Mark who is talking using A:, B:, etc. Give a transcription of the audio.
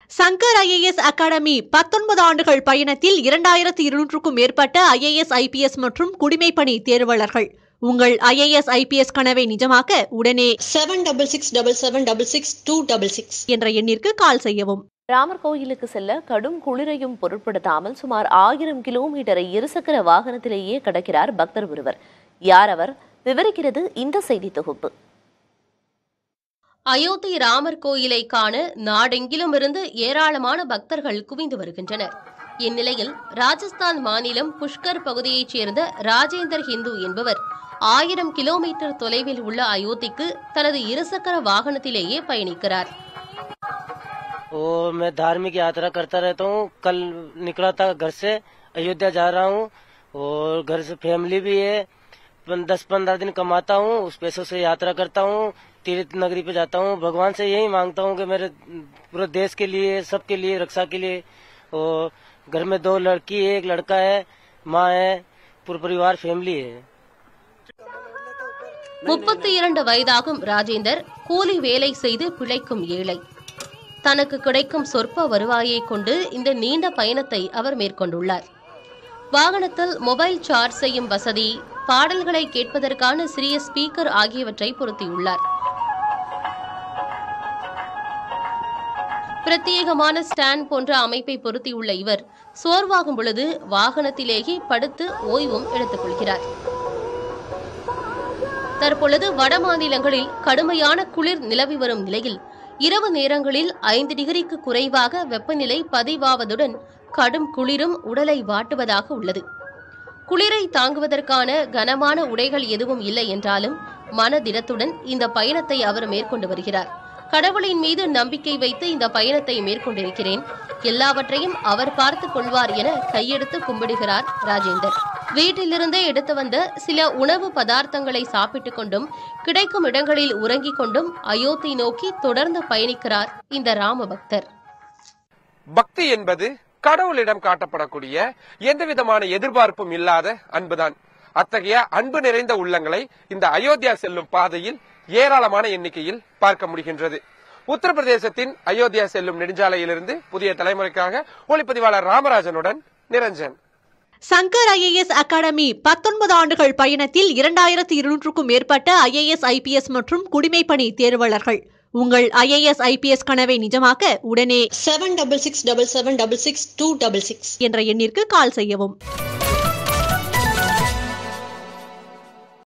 A: Shankar IAS academy பத்தொன்பது ஆண்டுகள் பயணத்தில் இரண்டாயிரத்து இருநூற்றுக்கும் மேற்பட்ட ஐஏஎஸ் ஐபிஎஸ் மற்றும் குடிமைப்பணி தேர்வாளர்கள் உங்கள் ஐஏஎஸ் ஐபிஎஸ் கனவை நிஜமாக்க உடனே
B: seven double six double seven double six two double six
A: என்ற எண்ணிற்கு கால் செய்யவும்
C: ராமர் கோயிலுக்கு செல்ல கடும் குளிரையும் பொருட்படுத்தாமல் சுமார் ஆயிரம் கிலோமீட்டரை இருசக்கர வாகனத்திலேயே கடக்கிறார் பக்தர் ஒருவர் யார் அவர் விவரிக்கிறது இந்த செய்தி தொகுப்பு
D: அயோத்தி ராமர் கோயிலை காண நாடெங்கிலும் இருந்து ஏராளமான பக்தர்கள் குவிந்து வருகின்றனர் இந்நிலையில் ராஜஸ்தான் மாநிலம் புஷ்கர் பகுதியைச் சேர்ந்த ராஜேந்தர் ஹிந்து என்பவர் ஆயிரம் கிலோமீட்டர் தொலைவில் உள்ள அயோத்திக்கு தனது இருசக்கர வாகனத்திலேயே பயணிக்கிறார்
E: वो मैं धार्मिक यात्रा करता रहता हूँ कल निकला था घर से अयोध्या जा रहा हूँ और घर से फैमिली भी है पन- दस पंद्रह दिन कमाता हूँ उस पैसों से यात्रा करता हूँ तीर्थ नगरी पे जाता हूँ भगवान से यही मांगता हूँ कि मेरे पूरे देश के लिए सबके लिए रक्षा के लिए और घर में दो लड़की है एक लड़का है माँ है पूरा परिवार फैमिली है
D: முப்பத்தி இரண்டு வயதாகும் ராஜேந்தர் கூலி வேலை செய்து பிழைக்கும் ஏழை தனக்கு கிடைக்கும் சொற்ப வருவாயை கொண்டு இந்த நீண்ட பயணத்தை அவர் மேற்கொண்டுள்ளார் வாகனத்தில் மொபைல் சார்ஜ் செய்யும் வசதி பாடல்களை கேட்பதற்கான சிறிய ஸ்பீக்கர் ஆகியவற்றை பொருத்தியுள்ளார் பிரத்யேகமான ஸ்டாண்ட் போன்ற அமைப்பை பொருத்தியுள்ள இவர் சோர்வாகும் பொழுது வாகனத்திலேயே படுத்து ஓய்வும் எடுத்துக் கொள்கிறார் தற்பொழுது வட மாநிலங்களில் கடுமையான குளிர் நிலவி வரும் நிலையில் இரவு நேரங்களில் ஐந்து டிகிரிக்கு குறைவாக வெப்பநிலை பதிவாவதுடன் கடும் குளிரும் உடலை வாட்டுவதாக உள்ளது குளிரை தாங்குவதற்கான கனமான உடைகள் எதுவும் இல்லை என்றாலும் மனதிடத்துடன் இந்த பயணத்தை அவர் மேற்கொண்டு வருகிறார் கடவுளின் மீது நம்பிக்கை வைத்து இந்த பயணத்தை மேற்கொண்டிருக்கிறேன் எல்லாவற்றையும் அவர் பார்த்துக் கொள்வார் என கையெடுத்து கும்பிடுகிறார் ராஜேந்தர் வீட்டிலிருந்தே எடுத்து வந்த சில உணவு பதார்த்தங்களை சாப்பிட்டுக் கொண்டும் கிடைக்கும் இடங்களில் உறங்கிக் கொண்டும் அயோத்தி நோக்கி தொடர்ந்து பயணிக்கிறார் இந்த ராம பக்தர்
F: பக்தி என்பது கடவுளிடம் காட்டப்படக்கூடிய எந்த விதமான எதிர்பார்ப்பும் இல்லாத அன்புதான் அத்தகைய அன்பு நிறைந்த உள்ளங்களை இந்த அயோத்தியா செல்லும் பாதையில் ஏராளமான எண்ணிக்கையில் பார்க்க முடிகின்றது உத்தரப்பிரதேசத்தின் அயோத்தியா செல்லும் நெடுஞ்சாலையிலிருந்து புதிய தலைமுறைக்காக ஒளிப்பதிவாளர் ராமராஜனுடன் நிரஞ்சன்
A: சங்கர் ஐஏஎஸ் அகாடமி பத்தொன்பது ஆண்டுகள் பயணத்தில் இரண்டாயிரத்து இருநூற்றுக்கும் மேற்பட்ட ஐஏஎஸ் ஐபிஎஸ் மற்றும் குடிமைப்பணி தேர்வாளர்கள் உங்கள் ஐஏஎஸ் ஐபிஎஸ் கனவை நிஜமாக்க உடனே
B: seven double six double seven double six two double six
A: என்ற எண்ணிற்கு கால் செய்யவும்